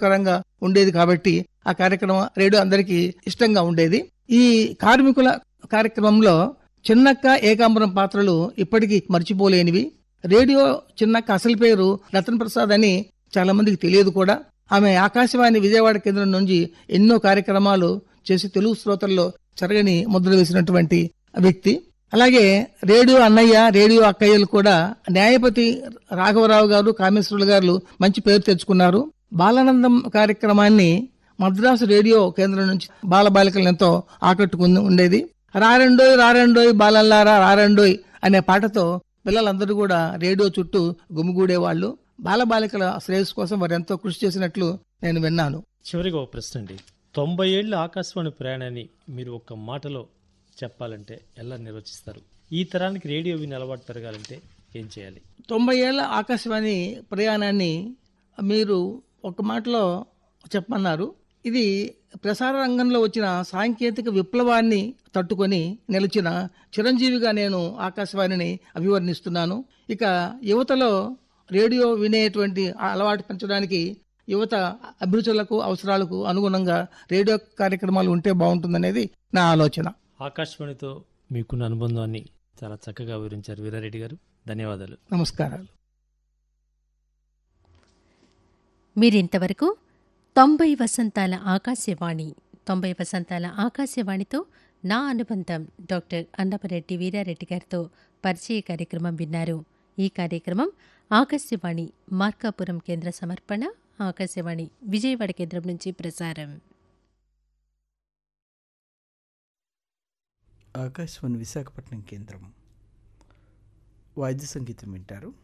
ఆరోగ్యకరంగా ఉండేది కాబట్టి ఆ కార్యక్రమం రేడియో అందరికీ ఇష్టంగా ఉండేది ఈ కార్మికుల కార్యక్రమంలో చిన్నక్క ఏకాంబరం పాత్రలు ఇప్పటికీ మర్చిపోలేనివి రేడియో చిన్నక్క అసలు పేరు రతన్ ప్రసాద్ అని చాలా మందికి తెలియదు కూడా ఆమె ఆకాశవాణి విజయవాడ కేంద్రం నుంచి ఎన్నో కార్యక్రమాలు చేసి తెలుగు శ్రోతల్లో చెరగని ముద్ర వేసినటువంటి వ్యక్తి అలాగే రేడియో అన్నయ్య రేడియో అక్కయ్యలు కూడా న్యాయపతి రాఘవరావు గారు కామేశ్వరులు గారు మంచి పేరు తెచ్చుకున్నారు బాలానందం కార్యక్రమాన్ని మద్రాసు రేడియో కేంద్రం నుంచి బాలబాలికలను ఎంతో ఆకట్టుకుని ఉండేది రారెండోయ్ రారెండోయ్ బాలల్లారా రారెండోయ్ అనే పాటతో పిల్లలందరూ కూడా రేడియో చుట్టూ గుమిగూడేవాళ్ళు బాలబాలికల శ్రేయస్సు కోసం వారు ఎంతో కృషి చేసినట్లు నేను విన్నాను చివరిగా ఒక ప్రశ్న అండి తొంభై ఏళ్ళ ఆకాశవాణి ప్రయాణాన్ని మీరు ఒక మాటలో చెప్పాలంటే ఎలా నిర్వచిస్తారు ఈ తరానికి రేడియో విని అలవాటు పెరగాలంటే ఏం చేయాలి తొంభై ఏళ్ల ఆకాశవాణి ప్రయాణాన్ని మీరు ఒక మాటలో చెప్పమన్నారు ఇది ప్రసార రంగంలో వచ్చిన సాంకేతిక విప్లవాన్ని తట్టుకొని నిలిచిన చిరంజీవిగా నేను ఆకాశవాణిని అభివర్ణిస్తున్నాను ఇక యువతలో రేడియో వినేటువంటి ఆ అలవాటు పెంచడానికి యువత అభిరుచులకు అవసరాలకు అనుగుణంగా రేడియో కార్యక్రమాలు ఉంటే బాగుంటుందనేది నా ఆలోచన ఆకాశవాణితో మీకున్న అనుబంధాన్ని చాలా చక్కగా వివరించారు వీరారెడ్డి గారు ధన్యవాదాలు నమస్కారాలు మీరింతవరకు తొంభై వసంతాల ఆకాశవాణి తొంభై వసంతాల ఆకాశవాణితో నా అనుబంధం డాక్టర్ అన్నపరెడ్డి వీరారెడ్డి గారితో పరిచయ కార్యక్రమం విన్నారు ఈ కార్యక్రమం ఆకాశవాణి మార్కాపురం కేంద్ర సమర్పణ ఆకాశవాణి విజయవాడ కేంద్రం నుంచి ప్రసారం ఆకాశవాణి విశాఖపట్నం కేంద్రం వాద్య సంగీతం వింటారు